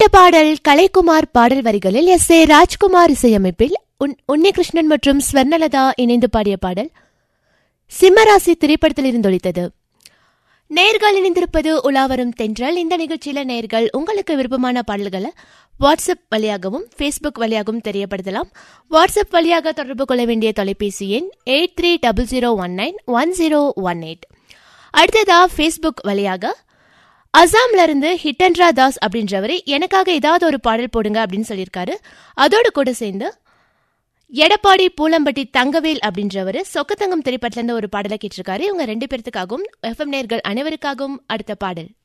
கேட்ட பாடல் கலைக்குமார் பாடல் வரிகளில் எஸ் ஏ ராஜ்குமார் இசையமைப்பில் உன்- உன்னிகிருஷ்ணன் மற்றும் ஸ்வர்ணலதா இணைந்து பாடிய பாடல் சிம்மராசி திரைப்படத்தில் இருந்தொழித்தது நேர்கள் இணைந்திருப்பது உலாவரும் தென்றல் இந்த நிகழ்ச்சியில நேர்கள் உங்களுக்கு விருப்பமான பாடல்களை வாட்ஸ்அப் வழியாகவும் ஃபேஸ்புக் வழியாகவும் தெரியப்படுத்தலாம் வாட்ஸ்அப் வழியாக தொடர்பு கொள்ள வேண்டிய தொலைபேசி எண் eight three double zero one nine one zero one eight அடுத்ததா ஃபேஸ்புக் வழியாக அசாம்ல இருந்து ஹிட்டன்ரா தாஸ் அப்படின்றவர் எனக்காக ஏதாவது ஒரு பாடல் போடுங்க அப்படின்னு சொல்லியிருக்காரு அதோடு கூட சேர்ந்து எடப்பாடி பூலம்பட்டி தங்கவேல் அப்படின்றவர் சொக்கத்தங்கம் திரைப்படத்துல இருந்து ஒரு பாடலை கேட்டிருக்காரு இவங்க ரெண்டு பேர்த்துக்காகவும் எஃப்எம் நேர்கள் அனைவருக்காகவும் அடுத்த பாடல்